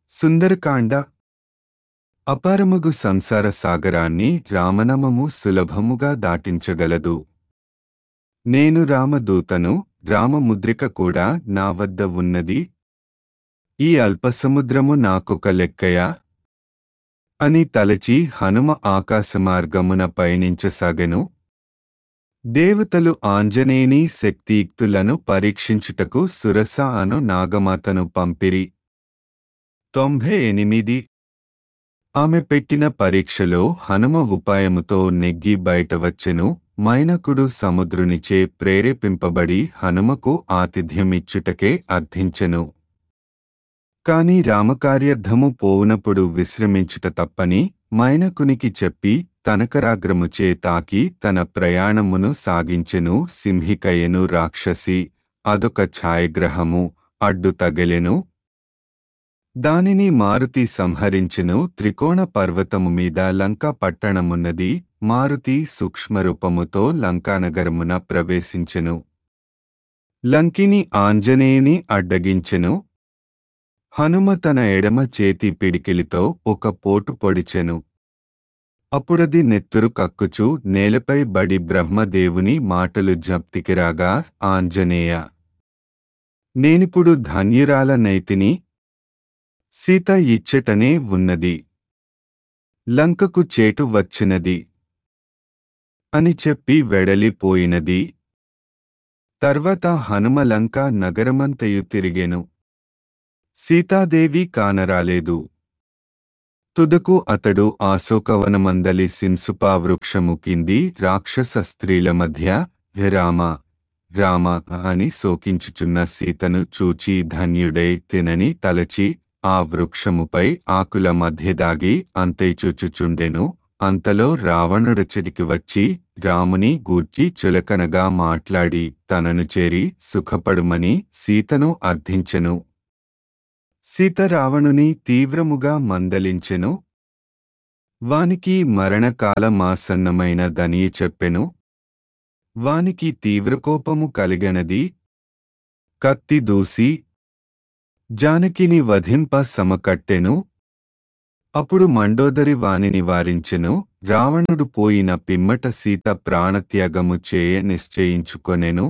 సుందరకాండ అపారముగు సంసార సాగరాన్ని రామనామము సులభముగా దాటించగలదు నేను రామదూతను రామముద్రిక కూడా నా వద్ద ఉన్నది ఈ అల్పసముద్రము నాకొక లెక్కయా అని తలచి హనుమ ఆకాశమార్గమున పయనించసాగెను దేవతలు ఆంజనేయుని శక్తియుక్తులను పరీక్షించుటకు సురస అను నాగమాతను పంపిరి తొంభై ఎనిమిది ఆమె పెట్టిన పరీక్షలో హనుమ ఉపాయముతో నెగ్గి బయట వచ్చెను మైనకుడు సముద్రునిచే ప్రేరేపింపబడి హనుమకు ఆతిథ్యమిచ్చుటకే అర్థించెను కాని రామకార్యర్థము పోవునప్పుడు విశ్రమించుట తప్పని మైనకునికి చెప్పి తనకరాగ్రముచే తాకి తన ప్రయాణమును సాగించెను సింహికయను రాక్షసి అదొక ఛాయగ్రహము అడ్డు తగలెను దానిని మారుతి సంహరించెను త్రికోణ పర్వతము మీద లంక పట్టణమున్నది మారుతి సూక్ష్మరూపముతో లంకానగరమున ప్రవేశించెను లంకిని ఆంజనేయుని అడ్డగించెను హనుమ తన ఎడమ చేతి పిడికిలితో ఒక పోటు పొడిచెను అప్పుడది నెత్తురు కక్కుచు నేలపై బడి బ్రహ్మదేవుని మాటలు జప్తికిరాగా ఆంజనేయ నేనిప్పుడు ధన్యురాల నైతిని సీత ఇచ్చటనే ఉన్నది లంకకు చేటు వచ్చినది అని చెప్పి వెడలిపోయినది తర్వాత హనుమ లంక నగరమంతయు తిరిగెను సీతాదేవి కానరాలేదు తుదకు అతడు ఆశోకవనమందలి సిన్సుపా వృక్షము కింది రాక్షస స్త్రీల మధ్య రామ రామ అని శోకించుచున్న సీతను చూచి ధన్యుడై తినని తలచి ఆ వృక్షముపై ఆకుల మధ్య దాగి అంతైచూచుచుండెను అంతలో రావణుడచడికి వచ్చి రాముని గూర్చి చులకనగా మాట్లాడి తనను చేరి సుఖపడుమని సీతను అర్థించెను సీత రావణుని తీవ్రముగా మందలించెను వానికి మరణకాలమాసన్నమైన దని చెప్పెను వానికి తీవ్రకోపము కలిగనది కత్తి దూసి జానకిని వధింప సమకట్టెను అప్పుడు మండోదరి వానిని వారించెను రావణుడు పోయిన పిమ్మట సీత ప్రాణత్యాగము చేయ నిశ్చయించుకొనెను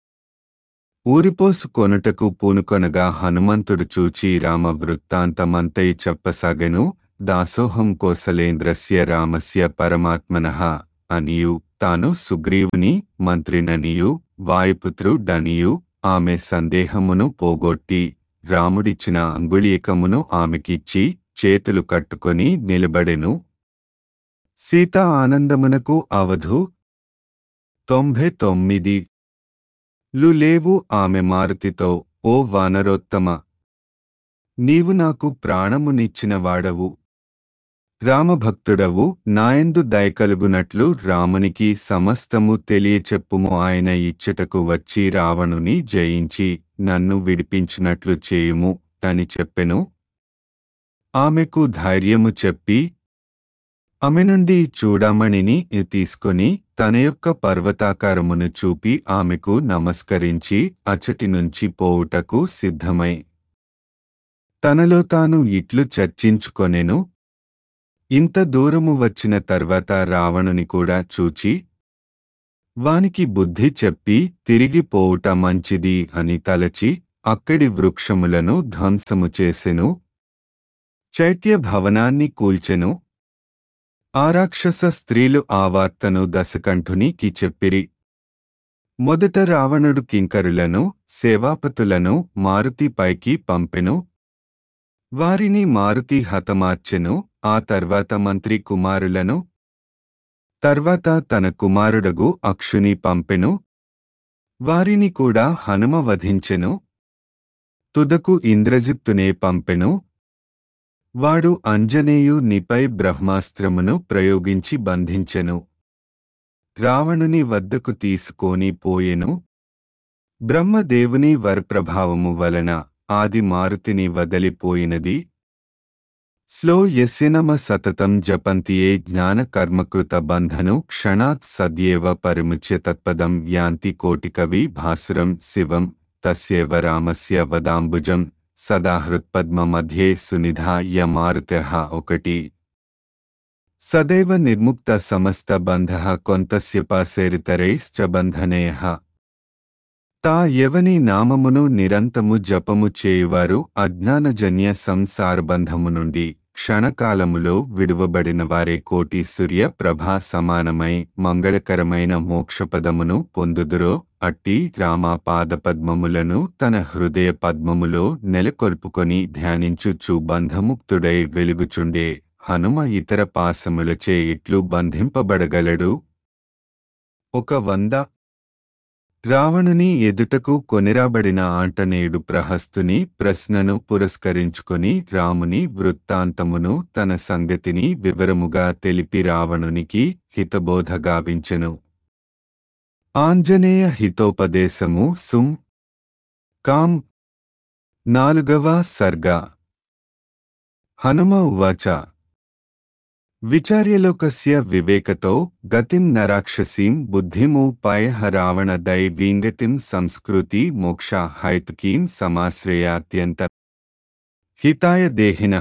ఊరిపోసుకొనుటకు పూనుకొనగా హనుమంతుడు చూచి రామ వృత్తాంతమంతై చెప్పసాగెను దాసోహం కోసలేంద్రస్య రామస్య పరమాత్మనః అనియు తాను సుగ్రీవుని మంత్రిననియు వాయుపుత్రుడనియు ఆమె సందేహమును పోగొట్టి రాముడిచ్చిన అంగుళీకమును ఆమెకిచ్చి చేతులు కట్టుకొని నిలబడెను సీత ఆనందమునకు అవధు తొంభై తొమ్మిది లు లేవు ఆమె మారుతితో ఓ వానరోత్తమ నీవు నాకు ప్రాణమునిచ్చిన వాడవు రామభక్తుడవు నాయందు దయకలుగునట్లు రామునికి సమస్తము తెలియచెప్పుము ఆయన ఇచ్చటకు వచ్చి రావణుని జయించి నన్ను విడిపించినట్లు చేయుము అని చెప్పెను ఆమెకు ధైర్యము చెప్పి ఆమె నుండి చూడమణిని తీసుకొని తన యొక్క పర్వతాకారమును చూపి ఆమెకు నమస్కరించి అచ్చటి నుంచి పోవుటకు సిద్ధమై తనలో తాను ఇట్లు చర్చించుకొనెను ఇంత దూరము వచ్చిన తర్వాత రావణుని కూడా చూచి వానికి బుద్ధి చెప్పి తిరిగి పోవుట మంచిది అని తలచి అక్కడి వృక్షములను ధ్వంసము చేసెను చైత్య భవనాన్ని కూల్చెను ఆ రాక్షస స్త్రీలు ఆ వార్తను దశకంఠునికి చెప్పిరి మొదట రావణుడు కింకరులను సేవాపతులను మారుతి పైకి పంపెను వారిని మారుతి హతమార్చెను ఆ తర్వాత మంత్రి కుమారులను తర్వాత తన కుమారుడగు అక్షుని పంపెను వారిని కూడా హనుమ వధించెను తుదకు ఇంద్రజిత్తునే పంపెను వాడు అంజనేయు నిపై బ్రహ్మాస్త్రమును ప్రయోగించి బంధించెను రావణుని వద్దకు తీసుకొని పోయెను బ్రహ్మదేవుని వరప్రభావము వలన ఆది మారుతిని వదలిపోయినది స్లో యస్యనమ సతతం జపంతియే జ్ఞానకర్మకృత బంధను క్షణాత్ సద్యేవ పరిముచ్య తత్పదం యాంతి కోటికవి భాసురం శివం తస్యేవ రామస్య వదాంబుజం సదాహృత్పద్మ మధ్యే సునిధా యమారుతః ఒకటి సదైవ నిర్ముక్త సమస్త బంధ కొంతస్య పాసేరితరైశ్చ బంధనేయ తా ఎవని నామమును నిరంతము జపము చేయువారు అజ్ఞానజన్య సంసారబంధము నుండి క్షణకాలములో విడువబడిన వారే కోటి సూర్య ప్రభా సమానమై మంగళకరమైన మోక్షపదమును పొందుదురో అట్టి రామ పాదపద్మములను తన హృదయ పద్మములో నెలకొల్పుకొని ధ్యానించుచు బంధముక్తుడై వెలుగుచుండే హనుమ ఇతర పాసములచే ఇట్లు బంధింపబడగలడు ఒక వంద రావణుని ఎదుటకు కొనిరాబడిన ఆంటనేయుడు ప్రహస్తుని ప్రశ్నను పురస్కరించుకొని రాముని వృత్తాంతమును తన సంగతిని వివరముగా తెలిపి రావణునికి హితబోధగావించెను ఆంజనేయ హితోపదేశము సుం కాం నాలుగవ సర్గ హనుమ ఉవాచ విచార్యలోకస్య వివేకతో గతిం నరాక్షసీం బుద్ధిమూపాయ రావణ దైవీంగతిం సంస్కృతి మోక్ష హైతుకీం సమాశ్రయాత్యంత హితాయ దేహిన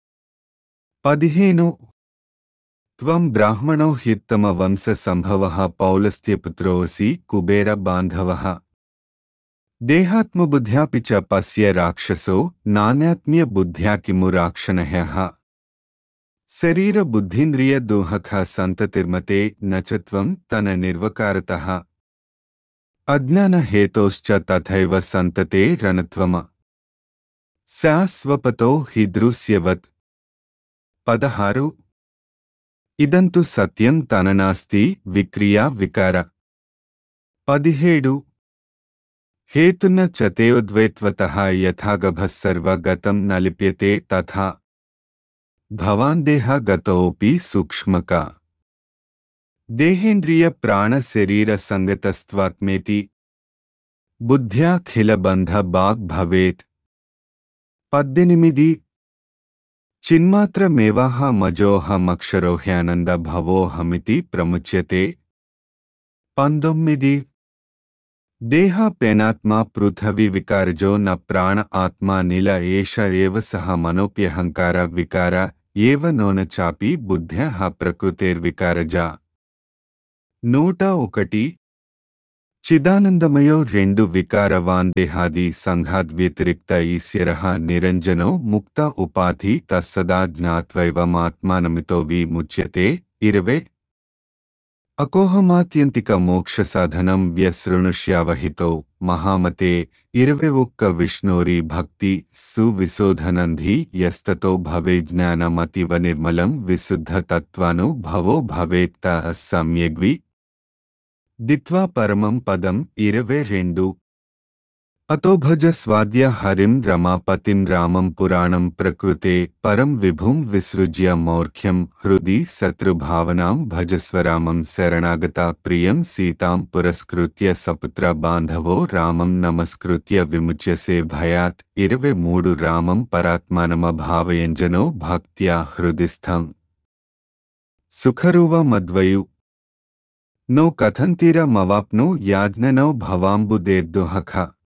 పదిహేను త్వం బ్రాహ్మణో హ్యుత్తమ వంశ సంభవ పౌలస్త్యపుత్రోసి కుబేర బాంధవ దేహాత్మబుద్ధ్యాపి చ పశ్య రాక్షసో నానాత్మ్య బుద్ధ్యా కిము రాక్షణః శరీర బుద్ధింద్రియ దోహక సంతతిర్మతే నచత్వం తన నిర్వకారత అజ్ఞాన హేతోశ్చ తథైవ సంతతే రణత్వమ శాస్వపతో హిదృశ్యవత్ పదహారు ఇదంతు సత్యం తననాస్తి విక్రియా వికార పదిహేడు హేతున చతేయోద్వైత్వత యథాగభస్సర్వగతం న లిప్యతే తథా భవాన్ దేహ గతోపి సూక్ష్మక దేహేంద్రియ ప్రాణ శరీర సంగతస్త్వాత్మేతి బుద్ధ్యాఖిల బాగ్ భవేత్ పద్దెనిమిది చిన్మాత్రమేవాహ మజోహమక్షరోహ్యానంద భవోహమితి ప్రముచ్యతే పంతొమ్మిది దేహాప్యనాత్మా పృథవి వికారజో న ప్రాణ ఆత్మా నిల ఏష ఏవ సహ మనోప్యహంకార వికార ఏవ నోన చాపి బుద్ధ్య ప్రకృతేర్వికారజా నూట ఒకటి చిదానందమయో రెండు వికారవాన్ దేహాది సంఘాద్ వ్యతిరిక్త ఈశ్వర నిరంజనో ముక్త ఉపాధి తస్సదా జ్ఞాత్వైవమాత్మానమితో విముచ్యతే ఇరవే అకోహమాత్యంతిక మోక్ష సాధనం వ్యసృణుష్యావహితో మహామతే ఇరవై ఒక్క విష్ణోరి భక్తి సువిశోధనంధి యస్తతో భవే జ్ఞానమతివ నిర్మలం విశుద్ధ తత్వాను భవో భవేత్త సమ్యగ్వి దిత్వా పరమం పదం ఇరవై రెండు అతో భజ స్వాద్య హరిం రమాపతిం రామం పురాణం ప్రకృతే పరం విభుం విసృజ్య మౌర్ఖ్యం హృది శత్రుభావనాం భజస్వరామం శరణాగత ప్రియం సీతాం పురస్కృత్య సపుత్ర బాంధవో రామం నమస్కృత్య విముచ్యసే భయాత్ ఇరవై మూడు రామం పరాత్మానమభావయంజనో భక్త్యా హృదిస్థం సుఖరువ మద్వయు నో కథంతిరమవాప్నో యాజ్ఞనో భవాంబుదేర్దుహఖ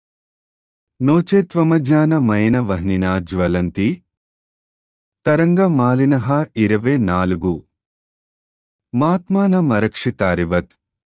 నోచేత్వమజ్ఞానమైన వహ్నినా జ్వలంతి తరంగమాలిన ఇరవై నాలుగు మాత్మానమరక్షితారివత్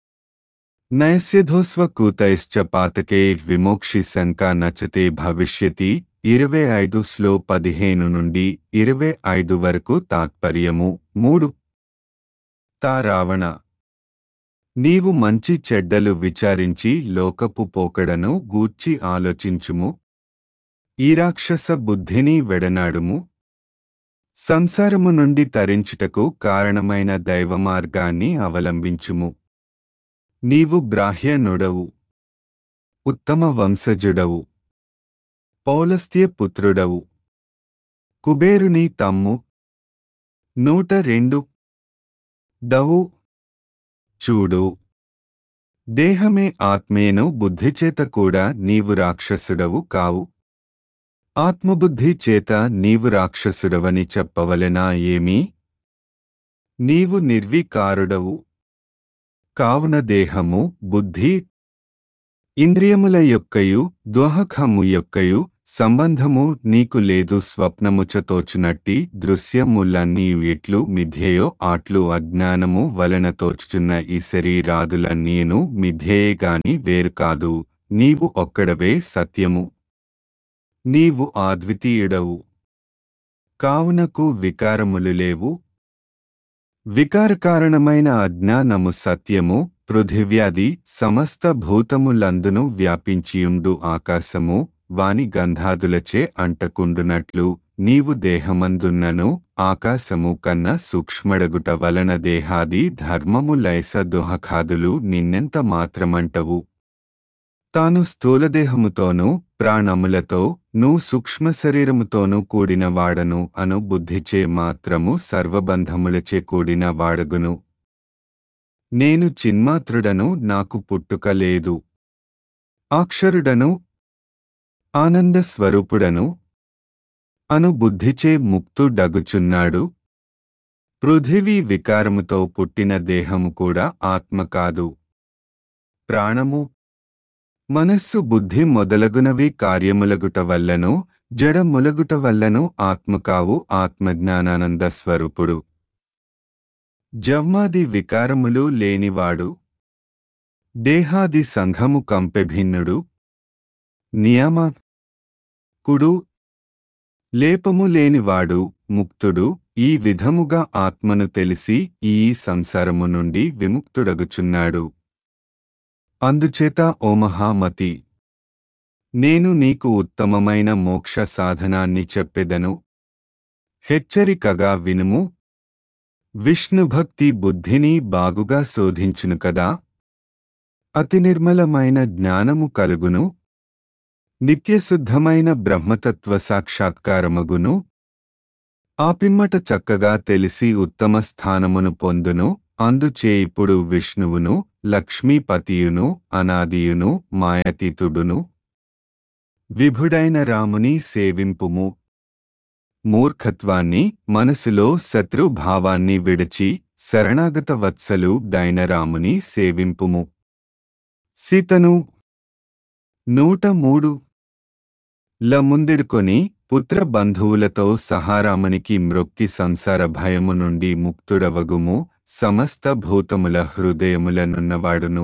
నయస్యధోస్వకూతైశ్చ పాతకే విమోక్షి శంకా నచతే భవిష్యతి ఇరవై ఐదు స్లో పదిహేను నుండి ఇరవై ఐదు వరకు తాత్పర్యము మూడు తా రావణ నీవు మంచి చెడ్డలు విచారించి లోకపు పోకడను గూర్చి ఆలోచించుము ఈ రాక్షస బుద్ధిని వెడనాడుము సంసారము నుండి తరించుటకు కారణమైన దైవమార్గాన్ని అవలంబించుము నీవు బ్రాహ్యనుడవు ఉత్తమ వంశజుడవు పౌలస్త్య పుత్రుడవు కుబేరుని తమ్ము నూట రెండు దవు చూడు దేహమే ఆత్మేను బుద్ధిచేత కూడా నీవు రాక్షసుడవు కావు ఆత్మబుద్ధి చేత నీవు రాక్షసుడవని చెప్పవలెనా ఏమీ నీవు నిర్వికారుడవు కావున దేహము బుద్ధి ఇంద్రియముల యొక్కయు దోహకము యొక్కయు సంబంధము నీకు లేదు స్వప్నముచతోచునట్టి దృశ్యములన్నీ ఎట్లు మిథ్యయో ఆట్లు అజ్ఞానము వలన తోచుచున్న ఈ శరీరాదులన్నీను మిథ్యయే గాని వేరు కాదు నీవు ఒక్కడవే సత్యము నీవు అద్వితీయుడవు కావునకు వికారములు లేవు వికారకారణమైన అజ్ఞానము సత్యము పృథివ్యాది సమస్త భూతములందును వ్యాపించియుండు ఆకాశము వాని గంధాదులచే అంటకుండునట్లు నీవు దేహమందున్నను ఆకాశము కన్న సూక్ష్మడగుట వలన దేహాది ధర్మము లైస దుహఖాదులు నిన్నెంత మాత్రమంటవు తాను స్థూలదేహముతోనూ ప్రాణములతో ను సూక్ష్మ శరీరముతోనూ కూడిన వాడను అను బుద్ధిచే మాత్రము సర్వబంధములచే కూడిన వాడగును నేను చిన్మాత్రుడను నాకు పుట్టుక లేదు అక్షరుడను ఆనంద స్వరూపుడను అను బుద్ధిచే ముక్తుడగుచున్నాడు పృథివీ వికారముతో పుట్టిన దేహము కూడా ఆత్మ కాదు ప్రాణము మనస్సు బుద్ధి మొదలగునవి కార్యములగుట వల్లను జడములగుట వల్లను ఆత్మకావు ఆత్మజ్ఞానానంద స్వరూపుడు జవ్మాది వికారములు లేనివాడు దేహాది సంఘము కంపెభిన్నుడు నియమ కుడు లేపము లేనివాడు ముక్తుడు ఈ విధముగా ఆత్మను తెలిసి ఈ సంసారము నుండి విముక్తుడగుచున్నాడు అందుచేత ఓ మహామతి నేను నీకు ఉత్తమమైన మోక్ష సాధనాన్ని చెప్పెదను హెచ్చరికగా వినుము విష్ణుభక్తి బుద్ధిని బాగుగా శోధించును కదా అతి నిర్మలమైన జ్ఞానము కలుగును నిత్యశుద్ధమైన బ్రహ్మతత్వ సాక్షాత్కారమగును ఆపిమ్మట చక్కగా తెలిసి ఉత్తమ స్థానమును పొందును అందుచే ఇప్పుడు విష్ణువును లక్ష్మీపతియును అనాదియును మాయాతీతుడును విభుడైన రాముని సేవింపుము మూర్ఖత్వాన్ని మనసులో శత్రుభావాన్ని విడిచి శరణాగత వత్సలు డైన రాముని సేవింపుము సీతను నూట మూడు ల ముందిడుకొని పుత్ర బంధువులతో సహారామనికి మ్రొక్కి సంసార భయము నుండి ముక్తుడవగుము సమస్త భూతముల హృదయములనున్నవాడును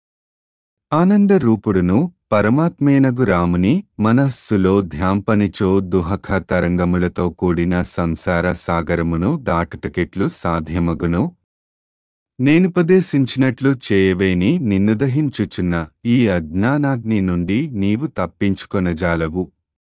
ఆనందరూపుడును పరమాత్మేనగు రాముని మనస్సులో ధ్యాంపనిచో దుహఖ తరంగములతో కూడిన సంసార సాగరమును దాటుటకెట్లు సాధ్యమగును నేనుపదేశించినట్లు చేయవేని నిన్ను దహించుచున్న ఈ అజ్ఞానాగ్ని నుండి నీవు తప్పించుకొనజాలవు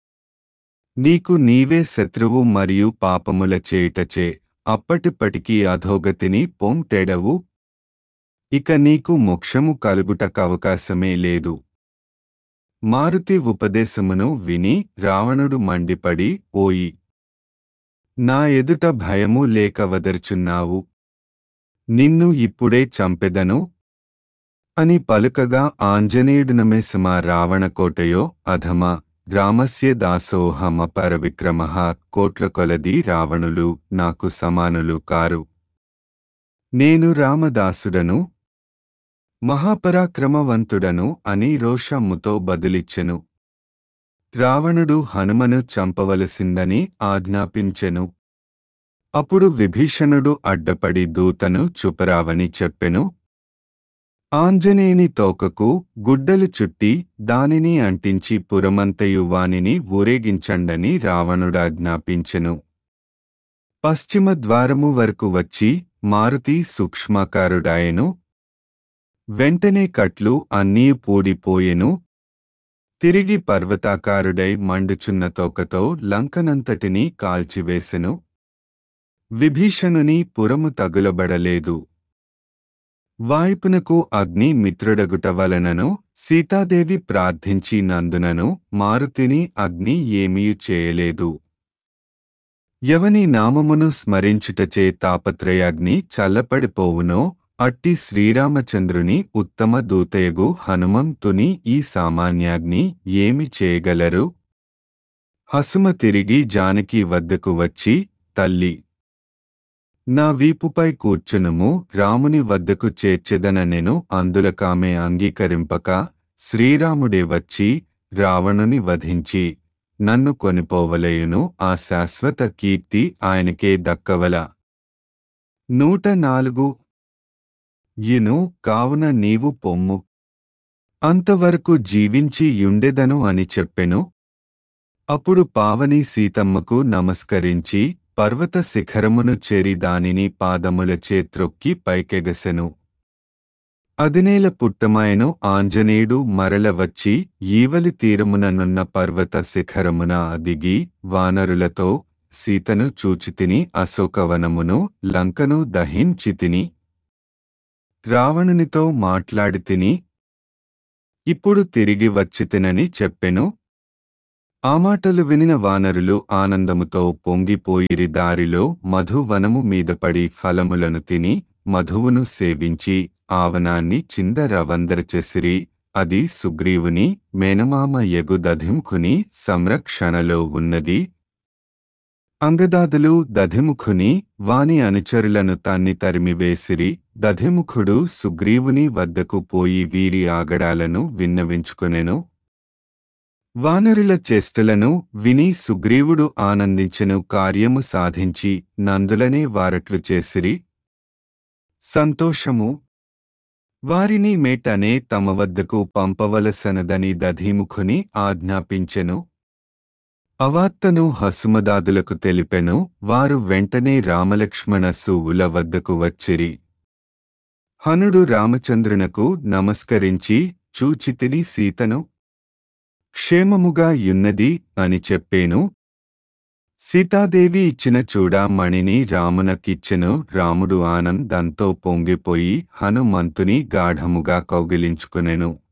నీకు నీవే శత్రువు మరియు పాపముల చేయుటచే అప్పటిప్పటికీ అధోగతిని పొంటెడవు ఇక నీకు మోక్షము కలుగుటకవకాశమే లేదు మారుతి ఉపదేశమును విని రావణుడు మండిపడి ఓయి నా ఎదుట భయము లేక వదరుచున్నావు నిన్ను ఇప్పుడే చంపెదను అని పలుకగా ఆంజనేయుడునమేసమా రావణకోటయో అధమా గ్రామస్య దాసోహమపర విక్రమ కోట్ల కొలది రావణులు నాకు సమానులు కారు నేను రామదాసుడను మహాపరాక్రమవంతుడను అని రోషమ్ముతో బదులిచ్చెను రావణుడు హనుమను చంపవలసిందని ఆజ్ఞాపించెను అప్పుడు విభీషణుడు అడ్డపడి దూతను చుపరావని చెప్పెను ఆంజనేయుని తోకకు గుడ్డలు చుట్టి దానిని అంటించి పురమంతయు వానిని ఊరేగించండని రావణుడాజ్ఞాపించెను పశ్చిమ ద్వారము వరకు వచ్చి మారుతి సూక్ష్మాకారుడాయెను వెంటనే కట్లు అన్నీ పూడిపోయెను తిరిగి పర్వతాకారుడై మండుచున్న తోకతో లంకనంతటినీ కాల్చివేసెను విభీషణుని పురము తగులబడలేదు వాయుపునకు అగ్ని మిత్రుడగుట వలనను సీతాదేవి ప్రార్థించి నందునను మారుతిని అగ్ని ఏమీయు చేయలేదు ఎవని నామమును స్మరించుటచే తాపత్రయాగ్ని చల్లపడిపోవునో అట్టి శ్రీరామచంద్రుని ఉత్తమ దూతయగు హనుమంతుని ఈ సామాన్యాగ్ని ఏమి చేయగలరు హసుమ తిరిగి జానకి వద్దకు వచ్చి తల్లి నా వీపుపై కూర్చునుము రాముని వద్దకు చేర్చెదననెను అందులకామె అంగీకరింపక శ్రీరాముడే వచ్చి రావణుని వధించి నన్ను కొనిపోవలయును ఆ శాశ్వత కీర్తి ఆయనకే దక్కవల నూట నాలుగు ఇను కావున నీవు పొమ్ము అంతవరకు జీవించి యుండెదను అని చెప్పెను అప్పుడు పావని సీతమ్మకు నమస్కరించి పర్వత శిఖరమును చేరి దానిని పాదములచే త్రొక్కి పైకెగసెను అదినేల పుట్టమాయను ఆంజనేయుడు మరల వచ్చి ఈవలి తీరముననున్న పర్వత శిఖరమున దిగి వానరులతో సీతను చూచితిని అశోకవనమును లంకను దహించితిని రావణునితో మాట్లాడితిని ఇప్పుడు తిరిగి వచ్చితినని చెప్పెను ఆ మాటలు వినిన వానరులు ఆనందముతో పొంగిపోయిరి దారిలో మధువనము మీద పడి ఫలములను తిని మధువును సేవించి ఆవనాన్ని చిందరవందరచెసిరి అది సుగ్రీవుని మేనమామ యగు దధిముఖుని సంరక్షణలో ఉన్నది అంగదాదులు దధిముఖుని వాని అనుచరులను తన్ని తరిమివేసిరి దధిముఖుడు సుగ్రీవుని వద్దకు పోయి వీరి ఆగడాలను విన్నవించుకొనెను వానరుల చేష్టలను విని సుగ్రీవుడు ఆనందించెను కార్యము సాధించి నందులనే వారట్లు చేసిరి సంతోషము వారిని మేటనే తమ వద్దకు పంపవలసనదని దధీముఖుని ఆజ్ఞాపించెను అవార్తను హసుమదాదులకు తెలిపెను వారు వెంటనే రామలక్ష్మణ సువుల వద్దకు వచ్చిరి హనుడు రామచంద్రునకు నమస్కరించి చూచితిని సీతను క్షేమముగా యున్నది అని చెప్పేను సీతాదేవి ఇచ్చిన చూడామణిని రామునకిచ్చెను రాముడు ఆనందంతో పొంగిపోయి హనుమంతుని గాఢముగా కౌగిలించుకునెను